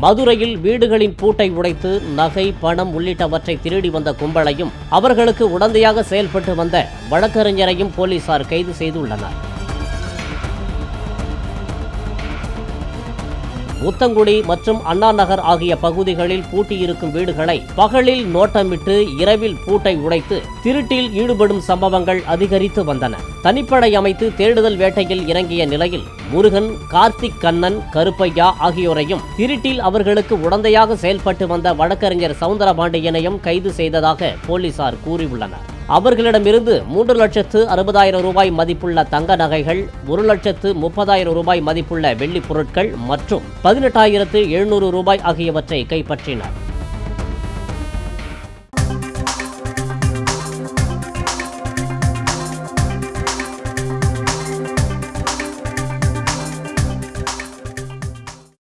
மதுரையில் வீடுகளின் பூட்டை உடைத்து நகை பணம் உள்ளிட்டவற்றை திருடி வந்த கும்பலையும் அவர்களுக்கு உடந்தையாக செயல்பட்டு வந்த வழக்கறிஞரையும் போலீசார் கைது செய்துள்ளனர் முத்தங்குடி மற்றும் அண்ணா நகர் ஆகிய பகுதிகளில் பூட்டியிருக்கும் வீடுகளை பகலில் நோட்டமிட்டு இரவில் பூட்டை உடைத்து திருட்டில் ஈடுபடும் சம்பவங்கள் அதிகரித்து வந்தன தனிப்படை அமைத்து தேடுதல் வேட்டையில் இறங்கிய நிலையில் முருகன் கார்த்திக் கண்ணன் கருப்பையா ஆகியோரையும் திருட்டில் அவர்களுக்கு உடந்தையாக செயல்பட்டு வந்த வழக்கறிஞர் சவுந்தரபாண்டியனையும் கைது செய்ததாக போலீசார் கூறியுள்ளனர் அவர்களிடமிருந்து மூன்று லட்சத்து அறுபதாயிரம் ரூபாய் மதிப்புள்ள தங்க நகைகள் ஒரு லட்சத்து முப்பதாயிரம் ரூபாய் மதிப்புள்ள வெள்ளிப் பொருட்கள் மற்றும் பதினெட்டாயிரத்து எழுநூறு ரூபாய் ஆகியவற்றை கைப்பற்றினர்